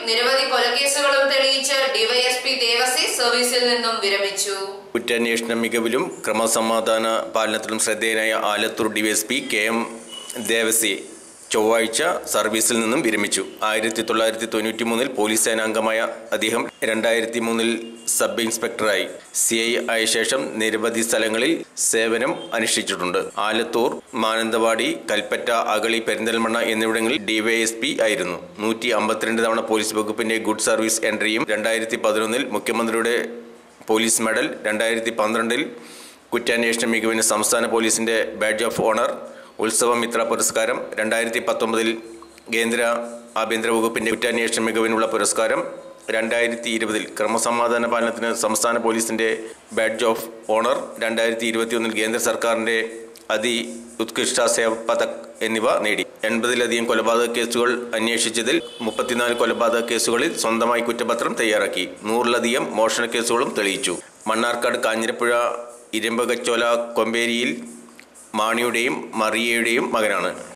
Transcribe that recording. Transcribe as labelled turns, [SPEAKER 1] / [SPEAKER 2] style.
[SPEAKER 1] നിരവധി കൊലക്കേസുകളും തെളിയിച്ച് ഡിവൈഎസ്പി ദേവസി സർവീസിൽ നിന്നും വിരമിച്ചു
[SPEAKER 2] കുറ്റാന്വേഷണ മികവിലും ക്രമസമാധാന പാലനത്തിലും ശ്രദ്ധേയനായ Alathur DYSP K M Devasi ചൊവ്വാഴ്ച സർവീസിൽ നിന്നും വിരമിച്ചു ആയിരത്തി തൊള്ളായിരത്തി തൊണ്ണൂറ്റി മൂന്നിൽ പോലീസ് സേനാംഗമായ അദ്ദേഹം രണ്ടായിരത്തി മൂന്നിൽ സബ് ഇൻസ്പെക്ടറായി സി ഐ ആയ ശേഷം നിരവധി സ്ഥലങ്ങളിൽ സേവനം അനുഷ്ഠിച്ചിട്ടുണ്ട് ആലത്തൂർ മാനന്തവാടി കൽപ്പറ്റ അഗളി പെരിന്തൽമണ്ണ എന്നിവിടങ്ങളിൽ ഡിവൈഎസ്പി ആയിരുന്നു നൂറ്റി അമ്പത്തിരണ്ട് തവണ പോലീസ് വകുപ്പിന്റെ ഗുഡ് സർവീസ് എൻട്രിയും രണ്ടായിരത്തി പതിനൊന്നിൽ മുഖ്യമന്ത്രിയുടെ പോലീസ് മെഡൽ രണ്ടായിരത്തി പന്ത്രണ്ടിൽ കുറ്റാന്വേഷണ മികവിന് സംസ്ഥാന പോലീസിന്റെ ബാഡ്ജ് ഓഫ് ഓണർ ഉത്സവ മിത്ര പുരസ്കാരം രണ്ടായിരത്തി പത്തൊമ്പതിൽ കേന്ദ്ര ആഭ്യന്തര വകുപ്പിന്റെ കുറ്റാന്വേഷണ മികവിനുള്ള പുരസ്കാരം രണ്ടായിരത്തി ഇരുപതിൽ ക്രമസമാധാന പാലനത്തിന് സംസ്ഥാന പോലീസിന്റെ ബാഡ്ജ് ഓഫ് ഓണർ രണ്ടായിരത്തി ഇരുപത്തിയൊന്നിൽ കേന്ദ്ര സർക്കാരിന്റെ അതി ഉത്കൃഷ്ട സേവ പതക് എന്നിവ നേടി എൺപതിലധികം കൊലപാതക കേസുകൾ അന്വേഷിച്ചതിൽ മുപ്പത്തിനാല് കൊലപാതക കേസുകളിൽ സ്വന്തമായി കുറ്റപത്രം തയ്യാറാക്കി നൂറിലധികം മോഷണ കേസുകളും തെളിയിച്ചു മണ്ണാർക്കാട് കാഞ്ഞിരപ്പുഴ ഇരുമ്പകച്ചോല കൊമ്പേരിയിൽ മാണിയുടെയും മറിയയുടെയും മകനാണ്